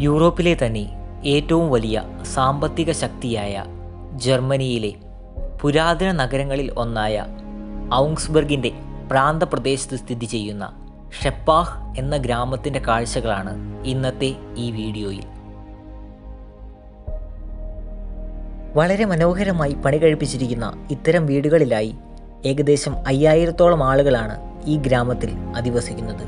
യൂറോപ്പിലെ തന്നെ ഏറ്റവും വലിയ സാമ്പത്തിക ശക്തിയായ ജർമ്മനിയിലെ പുരാതന നഗരങ്ങളിൽ ഒന്നായ ഔങ്സ്ബർഗിൻ്റെ പ്രാന്തപ്രദേശത്ത് സ്ഥിതി ചെയ്യുന്ന ഷെപ്പാഹ് എന്ന ഗ്രാമത്തിൻ്റെ കാഴ്ചകളാണ് ഇന്നത്തെ ഈ വീഡിയോയിൽ വളരെ മനോഹരമായി പണി കഴിപ്പിച്ചിരിക്കുന്ന ഇത്തരം വീടുകളിലായി ഏകദേശം അയ്യായിരത്തോളം ആളുകളാണ് ഈ ഗ്രാമത്തിൽ അധിവസിക്കുന്നത്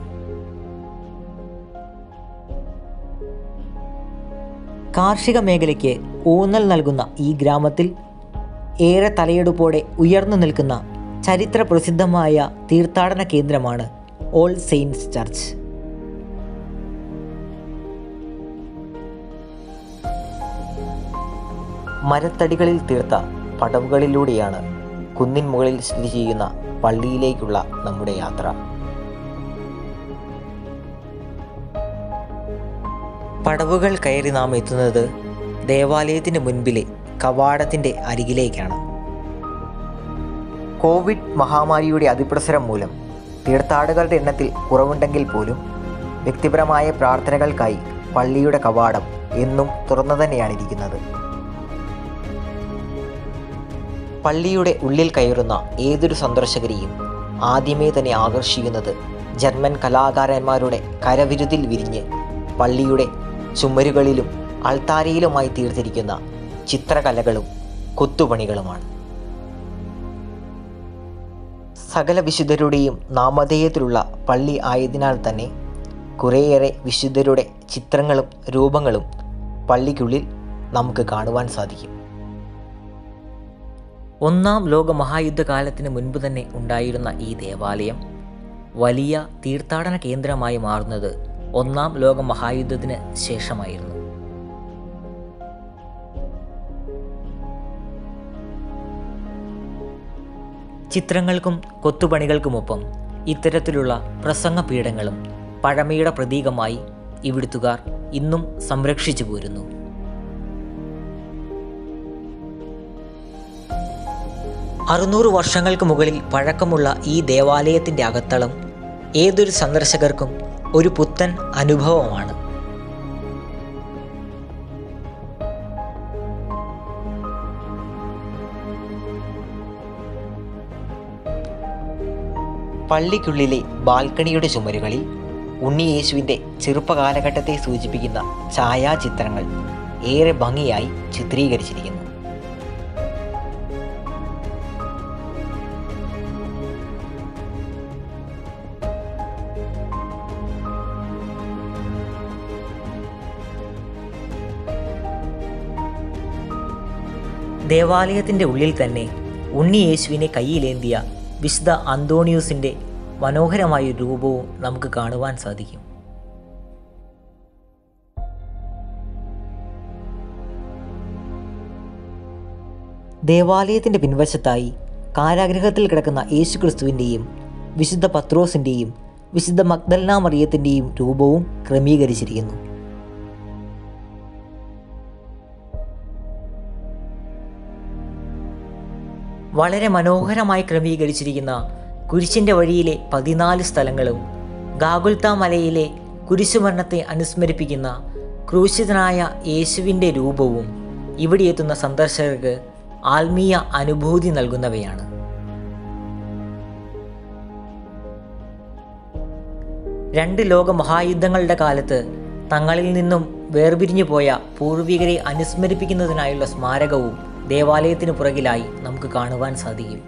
കാർഷിക മേഖലയ്ക്ക് ഊന്നൽ നൽകുന്ന ഈ ഗ്രാമത്തിൽ ഏറെ തലയെടുപ്പോടെ ഉയർന്നു നിൽക്കുന്ന ചരിത്ര പ്രസിദ്ധമായ തീർത്ഥാടന കേന്ദ്രമാണ് ഓൾ സെയിൻസ് ചർച്ച് മരത്തടികളിൽ തീർത്ത പടവുകളിലൂടെയാണ് കുന്നിൻ മുകളിൽ സ്ഥിതി ചെയ്യുന്ന പള്ളിയിലേക്കുള്ള നമ്മുടെ യാത്ര പടവുകൾ കയറി നാം എത്തുന്നത് ദേവാലയത്തിന് മുൻപിലെ കവാടത്തിൻ്റെ അരികിലേക്കാണ് കോവിഡ് മഹാമാരിയുടെ അതിപ്രസരം മൂലം തീർത്ഥാടകരുടെ എണ്ണത്തിൽ കുറവുണ്ടെങ്കിൽ പോലും വ്യക്തിപരമായ പ്രാർത്ഥനകൾക്കായി പള്ളിയുടെ കവാടം എന്നും തുറന്നു തന്നെയാണ് ഇരിക്കുന്നത് പള്ളിയുടെ ഉള്ളിൽ കയറുന്ന ഏതൊരു സന്ദർശകരെയും ആദ്യമേ തന്നെ ആകർഷിക്കുന്നത് ജർമ്മൻ കലാകാരന്മാരുടെ കരവിരുതിൽ വിരിഞ്ഞ് പള്ളിയുടെ ചുമരുകളിലും അൾത്താരയിലുമായി തീർത്തിരിക്കുന്ന ചിത്രകലകളും കൊത്തുപണികളുമാണ് സകല വിശുദ്ധരുടെയും നാമധേയത്തിലുള്ള പള്ളി ആയതിനാൽ തന്നെ കുറേയേറെ വിശുദ്ധരുടെ ചിത്രങ്ങളും രൂപങ്ങളും പള്ളിക്കുള്ളിൽ നമുക്ക് കാണുവാൻ സാധിക്കും ഒന്നാം ലോക മഹായുദ്ധകാലത്തിന് മുൻപ് തന്നെ ഉണ്ടായിരുന്ന ഈ ദേവാലയം വലിയ തീർത്ഥാടന കേന്ദ്രമായി മാറുന്നത് ഒന്നാം ലോക മഹായുദ്ധത്തിന് ശേഷമായിരുന്നു ചിത്രങ്ങൾക്കും കൊത്തുപണികൾക്കുമൊപ്പം ഇത്തരത്തിലുള്ള പ്രസംഗ പീഠങ്ങളും പഴമയുടെ പ്രതീകമായി ഇവിടുത്തുകാർ ഇന്നും സംരക്ഷിച്ചു പോരുന്നു അറുന്നൂറ് വർഷങ്ങൾക്ക് മുകളിൽ പഴക്കമുള്ള ഈ ദേവാലയത്തിൻ്റെ അകത്തളം ഏതൊരു സന്ദർശകർക്കും ഒരു പുത്തൻ അനുഭവമാണ് പള്ളിക്കുള്ളിലെ ബാൽക്കണിയുടെ ചുമരുകളിൽ ഉണ്ണിയേശുവിൻ്റെ ചെറുപ്പകാലഘട്ടത്തെ സൂചിപ്പിക്കുന്ന ഛായാചിത്രങ്ങൾ ഏറെ ഭംഗിയായി ചിത്രീകരിച്ചിരിക്കുന്നു ദേവാലയത്തിൻ്റെ ഉള്ളിൽ തന്നെ ഉണ്ണി യേശുവിനെ കയ്യിലേന്തിയ വിശുദ്ധ അന്തോണിയൂസിൻ്റെ മനോഹരമായ രൂപവും നമുക്ക് കാണുവാൻ സാധിക്കും ദേവാലയത്തിൻ്റെ പിൻവശത്തായി കാരാഗ്രഹത്തിൽ കിടക്കുന്ന യേശുക്രിസ്തുവിൻ്റെയും വിശുദ്ധ പത്രോസിൻ്റെയും വിശുദ്ധ മഗ്ദൽന മറിയത്തിൻ്റെയും രൂപവും ക്രമീകരിച്ചിരിക്കുന്നു വളരെ മനോഹരമായി ക്രമീകരിച്ചിരിക്കുന്ന കുരിശിൻ്റെ വഴിയിലെ പതിനാല് സ്ഥലങ്ങളും ഗാഗുൽത്ത മലയിലെ കുരിശുമരണത്തെ അനുസ്മരിപ്പിക്കുന്ന ക്രൂശിതനായ യേശുവിൻ്റെ രൂപവും ഇവിടെ എത്തുന്ന സന്ദർശകർക്ക് ആത്മീയ അനുഭൂതി നൽകുന്നവയാണ് രണ്ട് ലോക മഹായുദ്ധങ്ങളുടെ കാലത്ത് തങ്ങളിൽ നിന്നും വേർപിരിഞ്ഞു പോയ പൂർവികരെ അനുസ്മരിപ്പിക്കുന്നതിനായുള്ള സ്മാരകവും ദേവാലയത്തിന് പുറകിലായി നമുക്ക് കാണുവാൻ സാധിക്കും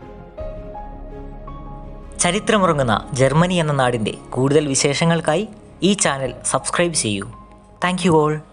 ചരിത്രമുറങ്ങുന്ന ജർമ്മനി എന്ന നാടിൻ്റെ കൂടുതൽ വിശേഷങ്ങൾക്കായി ഈ ചാനൽ സബ്സ്ക്രൈബ് ചെയ്യൂ താങ്ക് യു ഓൾ